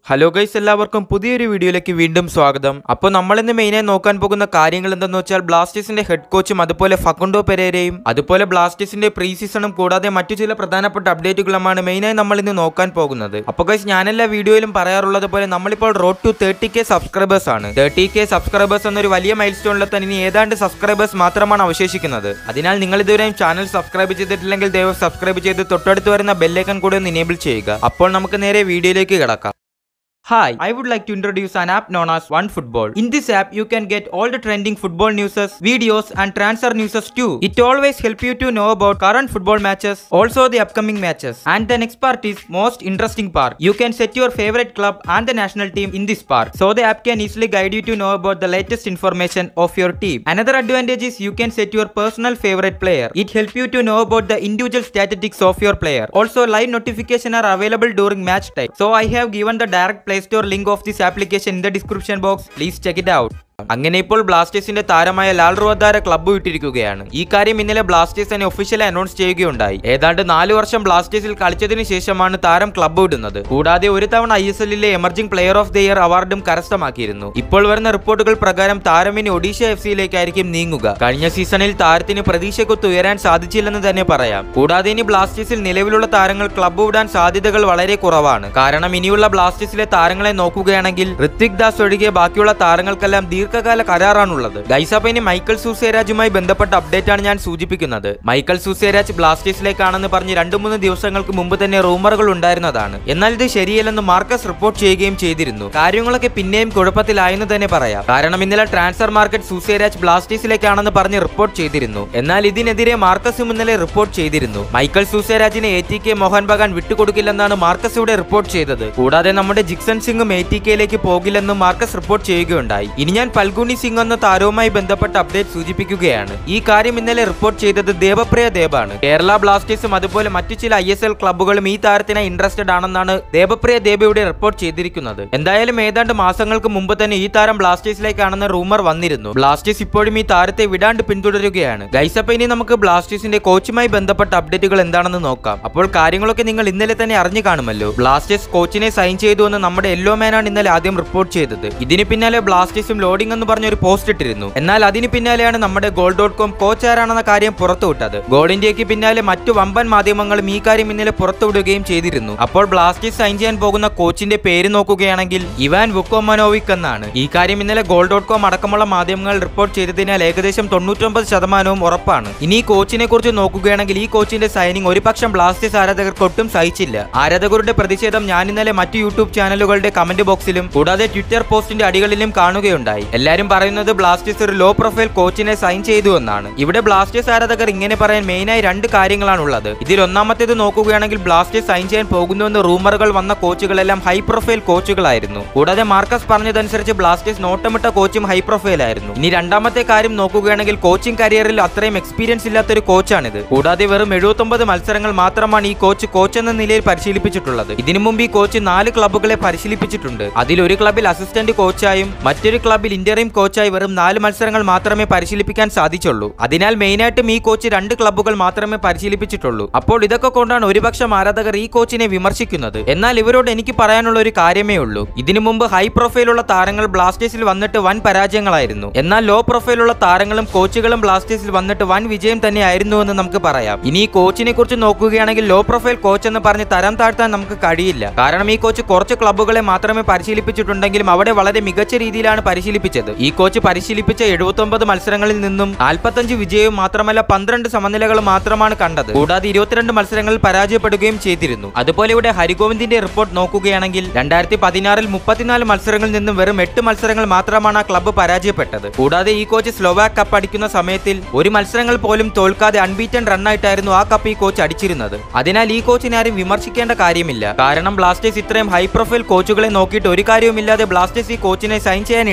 Hello guys എല്ലാവർക്കും പുതിയൊരു വീഡിയോയിലേക്ക് വീണ്ടും സ്വാഗതം അപ്പോൾ നമ്മൾ ഇന്ന് മെയിനായി നോക്കാൻ പോകുന്ന കാര്യങ്ങൾ എന്തെന്ന് വെച്ചാൽ ബ്ലാസ്റ്റേഴ്സിന്റെ ഹെഡ് കോച്ചും അതുപോലെ ഫക്കുണ്ടോ പെരേരയും അതുപോലെ ബ്ലാസ്റ്റേഴ്സിന്റെ പ്രീ സീസണും കൂടാതെ മറ്റു ചില പ്രധാനപ്പെട്ട അപ്ഡേറ്റുകളുമാണ് മെയിനായി നമ്മൾ ഇന്ന് നോക്കാൻ പോകുന്നത് അപ്പോൾ ഗൈസ് ഞാനെല്ലാ വീഡിയോയിലും പറയാറുള്ളത് പോലെ നമ്മളിപ്പോൾ road to thirty K subscribers ആണ് തേർട്ടി കെ സബ്സ്ക്രൈബേഴ്സ് എന്നൊരു വലിയ മൈൽ സ്റ്റോണിലെത്താൻ ഇനി ഏതാണ്ട് സബ്സ്ക്രൈബേഴ്സ് മാത്രമാണ് അവശേഷിക്കുന്നത് അതിനാൽ നിങ്ങൾ ഇതുവരെയും ചാനൽ സബ്സ്ക്രൈബ് ചെയ്തിട്ടില്ലെങ്കിൽ ദയവ് സബ്സ്ക്രൈബ് ചെയ്ത് തൊട്ടടുത്ത് വരുന്ന ബെല്ലൈക്കൺ കൂടി ഒന്ന് ഇനേബിൾ ചെയ്യുക അപ്പോൾ നമുക്ക് നേരെ വീഡിയോയിലേക്ക് കിടക്കാം Hi, I would like to introduce an app known as OneFootball. In this app, you can get all the trending football news, videos, and transfer news too. It always help you to know about current football matches, also the upcoming matches. And the next part is most interesting part. You can set your favorite club and the national team in this part. So the app can easily guide you to know about the latest information of your team. Another advantage is you can set your personal favorite player. It help you to know about the individual statistics of your player. Also, live notification are available during match time. So I have given the direct Play Store link of this application in the description box. Please check it out. അങ്ങനെ ഇപ്പോൾ ബ്ലാസ്റ്റേഴ്സിന്റെ താരമായ Lal റുവദാര club വിട്ടിരിക്കുകയാണ് ഈ കാര്യം ഇന്നലെ Blasters തന്നെ officially announce ചെയ്യുകയുണ്ടായി ഏതാണ്ട് നാല് വർഷം ബ്ലാസ്റ്റേഴ്സിൽ കളിച്ചതിനു ശേഷമാണ് താരം ക്ലബ്ബ് വിടുന്നത് കൂടാതെ ഒരു തവണ ഐ എസ് എല്ലിലെ emerging player of the year അവാർഡും കരസ്ഥമാക്കിയിരുന്നു ഇപ്പോൾ വരുന്ന റിപ്പോർട്ടുകൾ പ്രകാരം താരം ഇനി ഒഡീഷ എഫ് സിയിലേക്കായിരിക്കും നീങ്ങുക കഴിഞ്ഞ സീസണിൽ താരത്തിന് പ്രതീക്ഷക്കൊത്ത് ഉയരാൻ സാധിച്ചില്ലെന്ന് തന്നെ പറയാം കൂടാതെ ഇനി ബ്ലാസ്റ്റേഴ്സിൽ നിലവിലുള്ള താരങ്ങൾ ക്ലബ്ബ് വിടാൻ സാധ്യതകൾ വളരെ കുറവാണ് കാരണം ഇനിയുള്ള ബ്ലാസ്റ്റേഴ്സിലെ താരങ്ങളെ നോക്കുകയാണെങ്കിൽ ഋത്വിക് ദാസ് ഒഴികെ ബാക്കിയുള്ള താരങ്ങൾക്കെല്ലാം ദീർഘകാല കരാറാണുള്ളത് ഗൈസപ്പ ഇനി മൈക്കൽ സൂസേരാജുമായി ബന്ധപ്പെട്ട അപ്ഡേറ്റ് ആണ് ഞാൻ സൂചിപ്പിക്കുന്നത് മൈക്കൽ സൂസേരാജ് ബ്ലാസ്റ്റേഴ്സിലേക്കാണെന്ന് പറഞ്ഞ് രണ്ടു മൂന്ന് ദിവസങ്ങൾക്ക് മുമ്പ് തന്നെ റൂമറുകൾ ഉണ്ടായിരുന്നതാണ് എന്നാൽ ഇത് ശരിയല്ലെന്ന് മാർക്കസ് റിപ്പോർട്ട് ചെയ്യുകയും ചെയ്തിരുന്നു കാര്യങ്ങളൊക്കെ പിന്നെയും കുഴപ്പത്തിലായെന്ന് തന്നെ പറയാം കാരണം ഇന്നലെ ട്രാൻസ്ഫർ മാർക്കറ്റ് സൂസേരാജ് ബ്ലാസ്റ്റേഴ്സിലേക്കാണെന്ന് പറഞ്ഞ് റിപ്പോർട്ട് ചെയ്തിരുന്നു എന്നാൽ ഇതിനെതിരെ മാർക്കസും ഇന്നലെ റിപ്പോർട്ട് ചെയ്തിരുന്നു മൈക്കൽ സൂസേരാജിനെ A T K Mohun Bagan വിട്ടുകൊടുക്കില്ലെന്നാണ് മാർക്കസ് ഇവിടെ റിപ്പോർട്ട് ചെയ്തത് കൂടാതെ നമ്മുടെ ജിക്സൺ സിംഗും എ ടി കെയിലേക്ക് പോകില്ലെന്നും മാർക്കസ് റിപ്പോർട്ട് ചെയ്യുകയുണ്ടായി ഇനി ഞാൻ പൽഗുണി സിംഗ് എന്ന താരവുമായി ബന്ധപ്പെട്ട അപ്ഡേറ്റ് സൂചിപ്പിക്കുകയാണ് ഈ കാര്യം ഇന്നലെ റിപ്പോർട്ട് ചെയ്തത് ദേവപ്രിയ ദേബാണ് കേരള ബ്ലാസ്റ്റേഴ്സും അതുപോലെ മറ്റു ചില ഐ എസ് എൽ ക്ലബ്ബുകളും ഈ താരത്തിന് ഇൻട്രസ്റ്റഡ് ആണെന്നാണ് ദേവപ്രിയ ദേബയുടെ റിപ്പോർട്ട് ചെയ്തിരിക്കുന്നത് എന്തായാലും ഏതാണ്ട് മാസങ്ങൾക്ക് മുമ്പ് തന്നെ ഈ താരം ബ്ലാസ്റ്റേഴ്സിലേക്കാണെന്ന് റൂമർ വന്നിരുന്നു ബ്ലാസ്റ്റേഴ്സ് ഇപ്പോഴും ഈ താരത്തെ വിടാണ്ട് പിന്തുടരുകയാണ് ഗൈസപ്പ ഇനി നമുക്ക് ബ്ലാസ്റ്റേഴ്സിന്റെ കോച്ചുമായി ബന്ധപ്പെട്ട അപ്ഡേറ്റുകൾ എന്താണെന്ന് നോക്കാം അപ്പോൾ കാര്യങ്ങളൊക്കെ നിങ്ങൾ ഇന്നലെ തന്നെ അറിഞ്ഞു കാണുമല്ലോ ബ്ലാസ്റ്റേഴ്സ് കോച്ചിനെ സൈൻ ചെയ്തു എന്ന് നമ്മുടെ യെല്ലോ മാനാണ് ഇന്നലെ ആദ്യം റിപ്പോർട്ട് ചെയ്തത് ഇതിന് പിന്നാലെ ബ്ലാസ്റ്റേഴ്സും ലോഡിംഗ് എന്ന് പറഞ്ഞ ഒരു പോസ്റ്റ് ഇട്ടിരുന്നു എന്നാൽ അതിന് പിന്നാലെയാണ് നമ്മുടെ ഗോൾ ഡോട്ട് കോം കോച്ച് ആരാണെന്ന കാര്യം പുറത്തുവിട്ടത് ഗോൾ ഇന്ത്യക്ക് പിന്നാലെ മറ്റു വമ്പൻ മാധ്യമങ്ങളും ഈ കാര്യം ഇന്നലെ പുറത്തുവിടുകയും ചെയ്തിരുന്നു അപ്പോൾ ബ്ലാസ്റ്റേഴ്സ് സൈൻ ചെയ്യാൻ പോകുന്ന കോച്ചിന്റെ പേര് നോക്കുകയാണെങ്കിൽ ഇവാൻ വുക്കോമനോവിക് എന്നാണ് ഈ കാര്യം ഇന്നലെ ഗോൾ ഡോട്ട് കോം അടക്കമുള്ള മാധ്യമങ്ങൾ റിപ്പോർട്ട് ചെയ്തതിനാൽ ഏകദേശം തൊണ്ണൂറ്റൊമ്പത് ശതമാനവും ഉറപ്പാണ് ഇനി ഈ കോച്ചിനെ കുറിച്ച് നോക്കുകയാണെങ്കിൽ ഈ കോച്ചിന്റെ സൈനിങ് ഒരുപക്ഷം ബ്ലാസ്റ്റേഴ്സ് ആരാധകർക്ക് ഒട്ടും സഹിച്ചില്ല ആരാധകരുടെ പ്രതിഷേധം ഞാൻ ഇന്നലെ മറ്റു യൂട്യൂബ് ചാനലുകളുടെ കമന്റ് ബോക്സിലും കൂടാതെ ട്വിറ്റർ പോസ്റ്റിന്റെ അടികളിലും കാണുകയുണ്ടായി എല്ലാവരും പറയുന്നത് ബ്ലാസ്റ്റേഴ്സ് ഒരു ലോ പ്രൊഫൈൽ കോച്ചിനെ സൈൻ ചെയ്തു എന്നാണ് ഇവിടെ ബ്ലാസ്റ്റേഴ്സ് ആരാധകർ ഇങ്ങനെ പറയാൻ മെയിനായി രണ്ട് കാര്യങ്ങളാണുള്ളത് ഇതിൽ ഒന്നാമത്തേത് നോക്കുകയാണെങ്കിൽ ബ്ലാസ്റ്റേഴ്സ് സൈൻ ചെയ്യാൻ പോകുന്നുവെന്ന് റൂമറുകൾ വന്ന കോച്ചുകളെല്ലാം ഹൈ പ്രൊഫൈൽ കോച്ചുകളായിരുന്നു കൂടാതെ മാർക്കസ് പറഞ്ഞതനുസരിച്ച് ബ്ലാസ്റ്റേഴ്സ് നോട്ടമിട്ട കോച്ചും ഹൈ പ്രൊഫൈൽ ആയിരുന്നു ഇനി രണ്ടാമത്തെ കാര്യം നോക്കുകയാണെങ്കിൽ കോച്ചിംഗ് കരിയറിൽ അത്രയും എക്സ്പീരിയൻസ് ഇല്ലാത്തൊരു കോച്ചാണിത് കൂടാതെ വെറും എഴുപത്തൊമ്പത് മത്സരങ്ങൾ മാത്രമാണ് ഈ കോച്ച് കോച്ച് എന്ന നിലയിൽ പരിശീലിപ്പിച്ചിട്ടുള്ളത് ഇതിനു മുമ്പ് ഈ കോച്ച് നാല് ക്ലബ്ബുകളെ പരിശീലിപ്പിച്ചിട്ടുണ്ട് അതിൽ ഒരു ക്ലബിൽ അസിസ്റ്റന്റ് കോച്ചായും മറ്റൊരു ക്ലബിൽ ഇന്ററിം കോച്ചായി വെറും നാല് മത്സരങ്ങൾ മാത്രമേ പരിശീലിപ്പിക്കാൻ സാധിച്ചുള്ളൂ അതിനാൽ മെയിനായിട്ടും ഈ കോച്ച് രണ്ട് ക്ലബ്ബുകൾ മാത്രമേ പരിശീലിപ്പിച്ചിട്ടുള്ളൂ അപ്പോൾ ഇതൊക്കെ കൊണ്ടാണ് ഒരുപക്ഷം ആരാധകർ ഈ കോച്ചിനെ വിമർശിക്കുന്നത് എന്നാൽ ഇവരോട് എനിക്ക് പറയാനുള്ള ഒരു കാര്യമേ ഉള്ളൂ ഇതിനു മുമ്പ് ഹൈ പ്രൊഫൈലുള്ള താരങ്ങൾ ബ്ലാസ്റ്റേഴ്സിൽ വന്നിട്ട് വൻ പരാജയങ്ങളായിരുന്നു എന്നാൽ ലോ പ്രൊഫൈലുള്ള താരങ്ങളും കോച്ചുകളും ബ്ലാസ്റ്റേഴ്സിൽ വന്നിട്ട് വൻ വിജയം തന്നെയായിരുന്നു എന്ന് നമുക്ക് പറയാം ഇനി ഈ കോച്ചിനെ കുറിച്ച് നോക്കുകയാണെങ്കിൽ ലോ പ്രൊഫൈൽ കോച്ച് എന്ന് പറഞ്ഞ് തരം താഴ്ത്താൻ നമുക്ക് കഴിയില്ല കാരണം ഈ കോച്ച് കുറച്ച് ക്ലബ്ബുകളെ മാത്രമേ പരിശീലിപ്പിച്ചിട്ടുണ്ടെങ്കിലും അവിടെ വളരെ മികച്ച രീതിയിലാണ് പരിശീലിപ്പിച്ചത് ഈ കോച്ച് പരിശീലിപ്പിച്ച എഴുപത്തൊമ്പത് മത്സരങ്ങളിൽ നിന്നും നാൽപ്പത്തഞ്ച് വിജയവും മാത്രമല്ല പന്ത്രണ്ട് സമനിലകൾ മാത്രമാണ് കണ്ടത് കൂടാതെ ഇരുപത്തിരണ്ട് മത്സരങ്ങളിൽ പരാജയപ്പെടുകയും ചെയ്തിരുന്നു അതുപോലെ ഇവിടെ ഹരിഗോവിന്ദിന്റെ റിപ്പോർട്ട് നോക്കുകയാണെങ്കിൽ രണ്ടായിരത്തി പതിനാറിൽ മുപ്പത്തിനാല് മത്സരങ്ങളിൽ നിന്നും വെറും എട്ട് മത്സരങ്ങൾ മാത്രമാണ് ആ ക്ലബ്ബ് പരാജയപ്പെട്ടത് കൂടാതെ ഈ കോച്ച് സ്ലോവാക് കപ്പ് അടിക്കുന്ന സമയത്തിൽ ഒരു മത്സരങ്ങൾ പോലും തോൽക്കാതെ അൺബീറ്റൻ റണ്ണായിട്ടായിരുന്നു ആ കപ്പ് ഈ കോച്ച് അടിച്ചിരുന്നത് അതിനാൽ ഈ കോച്ചിനെ ആരും വിമർശിക്കേണ്ട കാര്യമില്ല കാരണം ബ്ലാസ്റ്റേഴ്സ് ഇത്രയും ഹൈ പ്രൊഫൈൽ കോച്ചുകളെ നോക്കിയിട്ട് ഒരു കാര്യവുമില്ലാതെ ബ്ലാസ്റ്റേഴ്സ് ഈ കോച്ചിനെ സൈൻ ചെയ്യാൻ ഇടയില്ല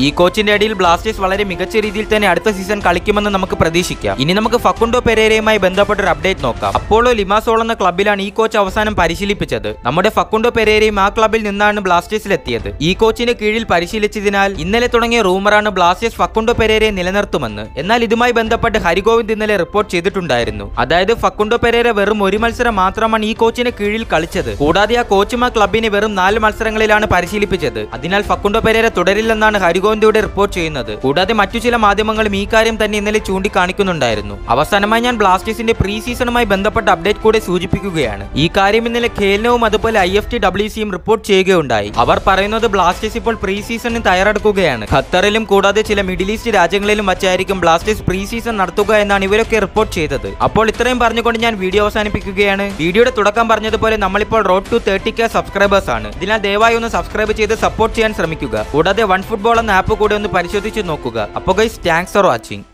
ഈ കോച്ചിന്റെ അടിയിൽ ബ്ലാസ്റ്റേഴ്സ് വളരെ മികച്ച രീതിയിൽ തന്നെ അടുത്ത സീസൺ കളിക്കുമെന്ന് നമുക്ക് പ്രതീക്ഷിക്കാം ഇനി നമുക്ക് ഫക്കുണ്ടോ പെരേരയുമായി ബന്ധപ്പെട്ട ഒരു അപ്ഡേറ്റ് നോക്കാം അപ്പോളോ ലിമാസോൾ എന്ന ക്ലബിലാണ് ഈ കോച്ച് അവസാനം പരിശീലിപ്പിച്ചത് നമ്മുടെ ഫക്കുണ്ടോ പെരേരയും ആ ക്ലബിൽ നിന്നാണ് ബ്ലാസ്റ്റേഴ്സിലെത്തിയത് ഈ കോച്ചിന്റെ കീഴിൽ പരിശീലിച്ചതിനാൽ ഇന്നലെ തുടങ്ങിയ റൂമറാണ് ബ്ലാസ്റ്റേഴ്സ് ഫക്കുണ്ടോ പെരേരയെ നിലനിർത്തുമെന്ന് എന്നാൽ ഇതുമായി ബന്ധപ്പെട്ട് ഹരിഗോവിന്ദ് ഇന്നലെ റിപ്പോർട്ട് ചെയ്തിട്ടുണ്ടായിരുന്നു അതായത് ഫക്കുണ്ടോ പെരേര വെറും ഒരു മത്സരം മാത്രമാണ് ഈ കോച്ചിന്റെ കീഴിൽ കളിച്ചത് കൂടാതെ ആ കോച്ചും ആ ക്ലബിനെ വെറും നാല് മത്സരങ്ങളിലാണ് പരിശീലിപ്പിച്ചത് അതിനാൽ ഫക്കുണ്ടോ പെരേര തുടരില്ലെന്നാണ് ഹരിഗോവിന്ദയുടെ റിപ്പോർട്ട് ചെയ്യുന്നത് കൂടാതെ മറ്റു ചില മാധ്യമങ്ങളും ഈ കാര്യം തന്നെ ഇന്നലെ ചൂണ്ടിക്കാണിക്കുന്നുണ്ടായിരുന്നു അവസാനമായി ഞാൻ ബ്ലാസ്റ്റേഴ്സിന്റെ പ്രീ സീസണുമായി ബന്ധപ്പെട്ട അപ്ഡേറ്റ് കൂടെ സൂചിപ്പിക്കുകയാണ് ഈ കാര്യം ഇന്നലെ ഖേലിനവും അതുപോലെ ഐ എഫ് ടി ഡബ്ല്യു സിയും റിപ്പോർട്ട് ചെയ്യുകയുണ്ടായി അവർ പറയുന്നത് ബ്ലാസ്റ്റേഴ്സ് ഇപ്പോൾ പ്രീ സീസണിന് തയ്യാറെടുക്കുകയാണ് ഖത്തറിലും കൂടാതെ ചില മിഡിൽ ഈസ്റ്റ് രാജ്യങ്ങളിലും വച്ചായിരിക്കും ബ്ലാസ്റ്റേഴ്സ് പ്രീ സീസൺ നടത്തുക എന്നാണ് ഇവരൊക്കെ റിപ്പോർട്ട് ചെയ്തത് അപ്പോൾ ഇത്രയും പറഞ്ഞുകൊണ്ട് ഞാൻ വീഡിയോ അവസാനിപ്പിക്കുകയാണ് വീഡിയോയുടെ തുടക്കം പറഞ്ഞതുപോലെ നമ്മളിപ്പോൾ road to thirty K subscribers ആണ് ഇതിനാൽ ദയവായി ഒന്ന് സബ്സ്ക്രൈബ് ചെയ്ത് സപ്പോർട്ട് ചെയ്യാൻ ശ്രമിക്കുക കൂടാതെ വൺ ഫുട്ബോൾ എന്ന ആപ്പ് കൂടെ ഒന്ന് പരിശോധിച്ച് നോക്കുക അപ്പോൾ ഗൈസ് താങ്ക്സ് ഫോർ വാച്ചിങ്